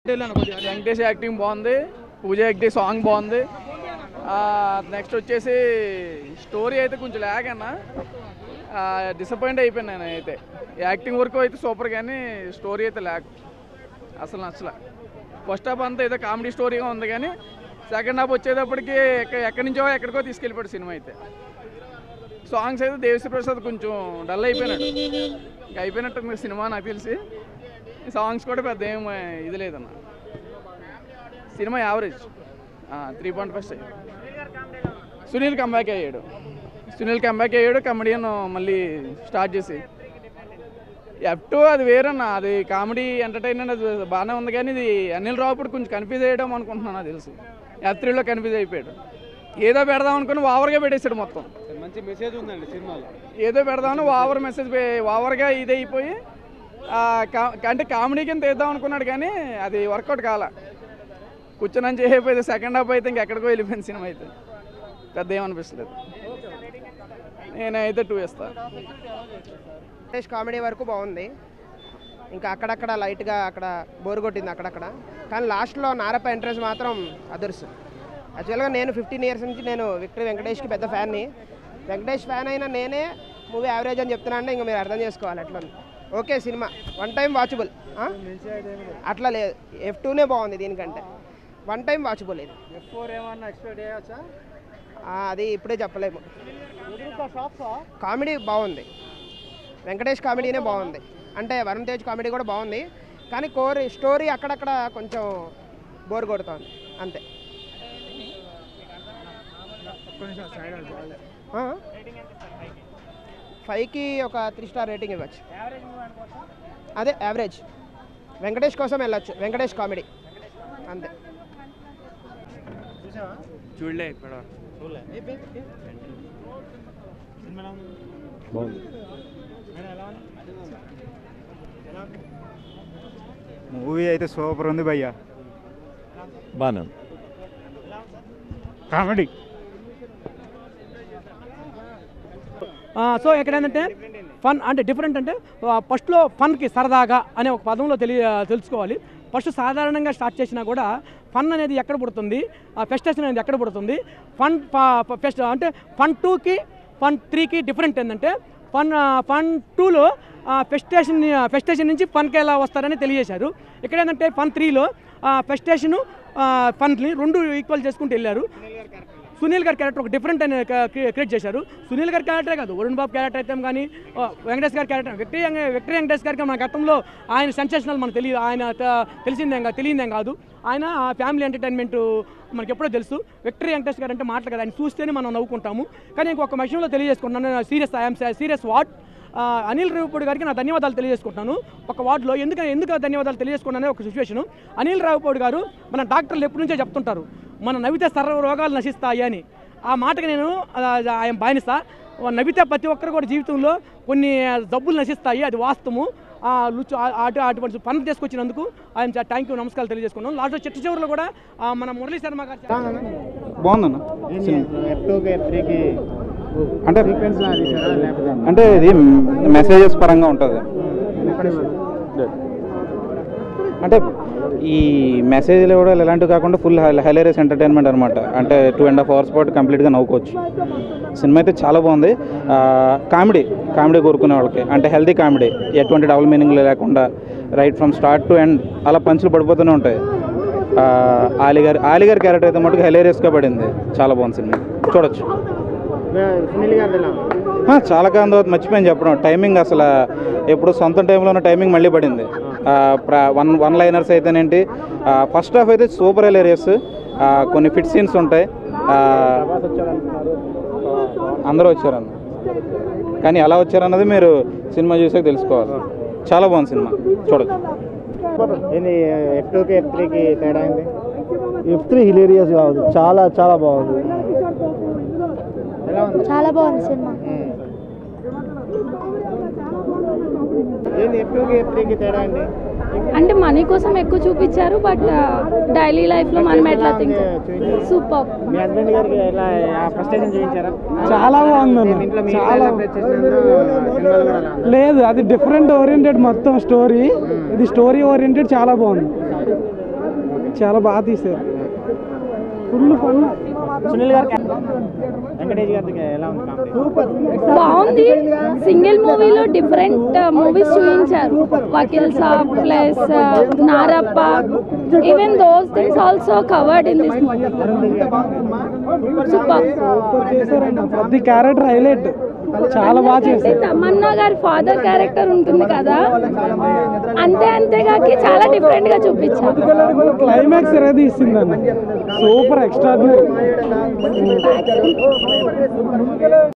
Venkatesh acting బాగుంది Pooja acting song బాగుంది next వచ్చేసి స్టోరీ అయితే కొంచెం ల్యాగ్ అన్న డిసప్పాయింట్ అయిపోయాను నేను అయితే యాక్టింగ్ వరకు అయితే సూపర్ కానీ స్టోరీ అయితే ల్యాగ్ అసలు నచ్చలే ఫస్ట్ హాఫ్ అంతా ఏదో కామెడీ స్టోరీగా ఉంది కానీ సెకండ్ హాఫ్ వచ్చేటప్పటికి ఎక్క- ఎక్కడి నుంచో ఎక్కడికో తీసుకెళ్ళిపోయాడు సినిమా అయితే సాంగ్స్ అయితే దేవిశ్రీ ప్రసాద్ కొంచెం డల్ అయిపోయినాడు ఇంకా అయిపోయినట్టు సినిమా నాకు తెలిసి సాంగ్స్ కూడా పెద్ద ఏం ఇది లేదన్న cinema average three point five Sunil comeback అయ్యాడు సునీల్ కంబ్యాక్ అయ్యాడు కమెడియన్ మళ్ళీ స్టార్ట్ చేసి ఎఫ్ టూ అది వేరన్న అది కామెడీ ఎంటర్టైన్మెంట్ అది బాగానే ఉంది కానీ ఇది అనిల్ రావుపూడి కొంచెం కన్ఫ్యూజ్ అయ్యడం అనుకుంటున్నాను నాకు తెలిసి ఎఫ్ త్రీలో కన్ఫ్యూజ్ అయిపోయాడు ఏదో పెడదాం అనుకుని ఓవర్గా పెట్టేశాడు మొత్తం మంచి మెసేజ్ ఉందండి సినిమాలో ఏదో పెడదామని ఓవర్ మెసేజ్ పె- ఓవర్గా ఇది అయిపోయి ఆ, కా- అంటే కామెడీ కింద తీద్దాం అనుకున్నాడు కానీ అది వర్కౌట్ కాల కూర్చొని చేయకపోతే సెకండ్ హాఫ్ అయితే ఇంకెక్కడికో వెళ్ళిపోయింది సినిమా అయితే పెద్ద ఏమనిపిస్తలేదు నేనైతే టూ ఇస్తాను వెంకటేష్ కామెడీ వరకు బాగుంది ఇంకా అక్కడక్కడ లైట్గా అక్కడ బోరు కొట్టింది అక్కడక్కడ కానీ లాస్ట్లో నారప్ప ఎంట్రెన్స్ మాత్రం అదృశ్యం యాక్చువల్గా నేను ఫిఫ్టీన్ ఇయర్స్ నుంచి నేను విక్టరీ వెంకటేష్కి పెద్ద ఫ్యాన్ని వెంకటేష్ ఫ్యాన్ అయినా నేనే మూవీ యావరేజ్ అని చెప్తున్నా అంటే ఇంకా మీరు అర్థం చేసుకోవాలి అట్లా ఉంది. Okay cinema one time watchable అట్లా లేదు ఎఫ్ టూనే బాగుంది దీనికంటే వన్ టైం వాచబుల్ ఇది ఎఫ్ ఫోర్ ఏమన్నా ఎక్స్పెక్ట్ చేయవచ్చా ఆ, అది ఇప్పుడే చెప్పలేము కామెడీ బాగుంది వెంకటేష్ కామెడీనే బాగుంది అంటే వరుణ్ తేజ్ కామెడీ కూడా బాగుంది కానీ కోర్ స్టోరీ అక్కడక్కడ కొంచెం బోర్ కొడుతోంది అంతే ఆ? ఫైవ్కి ఒక త్రీ స్టార్ రేటింగ్ ఇవ్వచ్చు అదే యావరేజ్ వెంకటేష్ కోసం వెళ్ళొచ్చు వెంకటేష్ కామెడీ అంతే చూడలే ఇక్కడ మూవీ అయితే సూపర్ ఉంది భయ్యా బాగానే కామెడీ ఆ, సో ఇక్కడ ఏంటంటే ఫన్ అంటే డిఫరెంట్ అంటే ఆ, ఫస్ట్లో ఫన్కి సరదాగా అనే ఒక పదంలో తెలియ తెలుసుకోవాలి ఫస్ట్ సాధారణంగా స్టార్ట్ చేసినా కూడా ఫన్ అనేది ఎక్కడ పుడుతుంది ఆ ఫెస్టేషన్ అనేది ఎక్కడ పుడుతుంది ఫన్ ఫెస్ట్ అంటే ఫన్ టూకి ఫన్ త్రీకి డిఫరెంట్ ఏంటంటే ఫన్ ఫన్ టూలో ఫెస్టేషన్ ఫెస్టేషన్ నుంచి ఫన్కి ఎలా వస్తారని తెలియజేశారు ఇక్కడ ఏంటంటే ఫన్ త్రీలో ఫెస్టేషను ఫన్ని రెండు ఈక్వల్ చేసుకుంటూ వెళ్ళారు సునీల్ గారి క్యారెక్టర్ ఒక డిఫరెంట్ అని క్రియేట్ చేశారు సునీల్ గారి క్యారెక్టరే కాదు వరుణ్ బాబు క్యారెక్టర్ అయితే కానీ ఆ, వెంకటేష్ గారి క్యారెక్టర్ విక్టరీ వెంక- విక్టరీ వెంకటేష్ గారికి మన గతంలో ఆయన సెన్సేషనల్ మనకు తెలియదు ఆయన త- తెలిసిందేం కాదు తెలియదేం కాదు ఆయన ఫ్యామిలీ ఎంటర్టైన్మెంట్ మనకి ఎప్పుడో తెలుసు విక్టరీ వెంకటేష్ గారు అంటే మాటలు కదా ఆయన చూస్తేనే మనం నవ్వుకుంటాము కానీ ఇంకొక విషయంలో తెలియజేసుకుంటున్నాను సీరియస్ ఐఎమ్ సీరియస్ వాట్ ఆ, అనిల్ రావుపూడి గారికి నా ధన్యవాదాలు తెలియజేసుకుంటున్నాను ఒక వార్డులో ఎందుకు ఎందుకు ధన్యవాదాలు తెలియజేసుకున్నానే ఒక సిచ్యువేషన్ అనిల్ రావుపూడి గారు మన డాక్టర్లు ఎప్పటి నుంచో చెప్తుంటారు మనం నవ్వితే సర్వ రోగాలు నశిస్తాయి అని ఆ మాటకి నేను ఆయన బానిస నవ్వితే ప్రతి ఒక్కరు కూడా జీవితంలో కొన్ని జబ్బులు నశిస్తాయి అది వాస్తవము ఆ లుచ్చు ఆ- అటు అటువంటి పనులు తీసుకొచ్చినందుకు ఆయన థ్యాంక్ యూ నమస్కారాలు తెలియజేసుకున్నాం లాస్ట్లో చిట్ట చివరిలో కూడా ఆ, మన మురళీ శర్మ గారు బాగుందన్న ఎఫ్ టూకి ఎఫ్ త్రీకి అంటే సీక్వెన్స్ లా తీసారా లేకపోతే అంటే ఇది మెసేజెస్ పరంగా ఉంటుంది అంటే ఈ మెసేజ్లు కూడా ఇలాంటివి కాకుండా ఫుల్ హైలరీస్ ఎంటర్టైన్మెంట్ అనమాట అంటే టూ అండ్ హాఫ్ అవర్స్ పాటు కంప్లీట్గా నవ్వుకోవచ్చు సినిమా అయితే చాలా బాగుంది కామెడీ కామెడీ కోరుకునే వాళ్ళకి అంటే హెల్తీ కామెడీ ఎటువంటి డబుల్ మీనింగ్ లేకుండా right from start to end అలా పంచులు పడిపోతూనే ఉంటాయి ఆ, ఆలి గారి ఆలి గారి క్యారెక్టర్ అయితే మటుకు హెలేరియస్గా పడింది చాలా బాగుంది సినిమా చూడొచ్చు సునీల్ గారి ఎలా ఆ, చాలా కాలం తర్వాత మర్చిపోయాను చెప్పడం టైమింగ్ అసలు ఎప్పుడు సొంత టైంలో ఉన్న టైమింగ్ మళ్ళీ పడింది ఆ, ప్ర- వన్ వన్ లైనర్స్ అయితేనేంటి ఆ, ఫస్ట్ హాఫ్ అయితే సూపర్ హిలేరియస్ కొన్ని ఫిట్ సీన్స్ ఉంటాయి ఆ, అందరూ వచ్చారన్న కానీ ఎలా వచ్చారన్నది మీరు సినిమా చూసాక తెలుసుకోవాలి చాలా బాగుంది సినిమా చూడొచ్చు ఏంది ఎఫ్ టూకి ఎఫ్ త్రీకి తేడా ఏంది ఎఫ్ త్రీ హిలేరియస్ కాదు చాలా చాలా బాగుంది ఎలా ఉంది చాలా బాగుంది సినిమా ఏంది ఎఫ్ టూకి ఎఫ్ త్రీకి తేడా అండి అంటే మనీ కోసం ఎక్కువ చూపించారు బట్ డైలీ లైఫ్ లో మనం ఎట్లా థింక్ సూపర్ మీ హస్బెండ్ గారికి ఎలా ఫ్రస్ట్రేషన్ చూపించారా చాలా బాగుందన్న. మీ ఇంట్లో మీ చాలా. ఇంట్లో చేసినందుకు సినిమాలు కూడా అలా ఉంది. లేదు అది డిఫరెంట్ ఓరియంటెడ్ మొత్తం స్టోరీ ఇది స్టోరీ ఓరియంటెడ్ చాలా బాగుంది చాలా బాగా తీశారు ఫుల్ ఫన్ సునీల్ గారు వెంకటేష్ గారికి ఎలా ఉంది కామెడీ బాగుంది సింగిల్ మూవీలో డిఫరెంట్ మూవీస్ చూపించారు Vakeel Saab plus Narappa even those things also covered in this movie super చేశారండి ప్రతి క్యారెక్టర్ హైలైట్ చాలా బాగా చేశారు తమన్నా గారి ఫాదర్ క్యారెక్టర్ ఉంటుంది కదా అంతే అంతేగాకి చాలా డిఫరెంట్ గా చూపించారు క్లైమాక్స్ ఎరగది ఇస్తుందండి సూపర్ ఎక్స్ట్రా